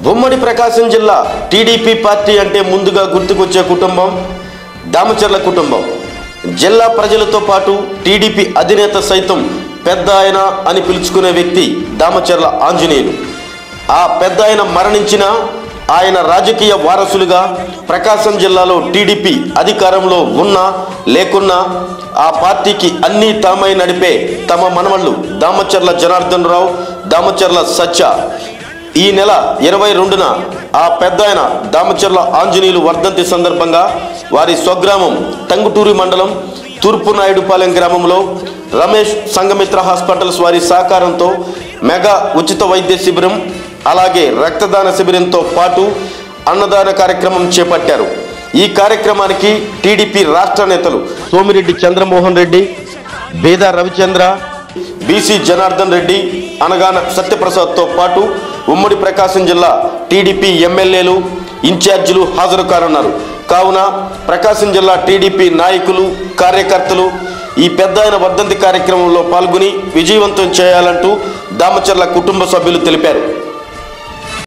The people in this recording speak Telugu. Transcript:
ఉమ్మడి ప్రకాశం జిల్లా టీడీపీ పార్టీ అంటే ముందుగా గుర్తుకొచ్చే కుటుంబం దామచర్ల కుటుంబం జిల్లా ప్రజలతో పాటు టీడీపీ అధినేత సైతం పెద్ద ఆయన అని పిలుచుకునే వ్యక్తి దామచర్ల ఆంజనేయులు ఆ పెద్ద ఆయన మరణించిన ఆయన రాజకీయ వారసులుగా ప్రకాశం జిల్లాలో టీడీపీ అధికారంలో ఉన్నా లేకున్నా ఆ పార్టీకి అన్నీ తామై నడిపే తమ మనవళ్ళు దామచర్ల జనార్దన్ రావు దామచర్ల సత్య ఈ నెల ఇరవై రెండున ఆ పెద్ద ఆయన దామచర్ల ఆంజనేయులు వర్ధంతి సందర్భంగా వారి స్వగ్రామం టంగుటూరి మండలం తూర్పు నాయుడుపాలెం గ్రామంలో రమేష్ సంగమిత్ర హాస్పిటల్స్ వారి సహకారంతో మెగా ఉచిత వైద్య శిబిరం అలాగే రక్తదాన శిబిరంతో పాటు అన్నదాన కార్యక్రమం చేపట్టారు ఈ కార్యక్రమానికి టీడీపీ రాష్ట్ర నేతలు సోమిరెడ్డి చంద్రమోహన్ రెడ్డి బేదా రవిచంద్ర బీసీ జనార్దన్ రెడ్డి అనగాన సత్యప్రసాద్తో పాటు ఉమ్మడి ప్రకాశం జిల్లా టీడీపీ ఎమ్మెల్యేలు ఇన్ఛార్జీలు హాజరు కానున్నారు కావున ప్రకాశం జిల్లా టీడీపీ నాయకులు కార్యకర్తలు ఈ పెద్ద ఆయన వర్ధంతి కార్యక్రమంలో పాల్గొని విజయవంతం చేయాలంటూ దామచర్ల కుటుంబ సభ్యులు తెలిపారు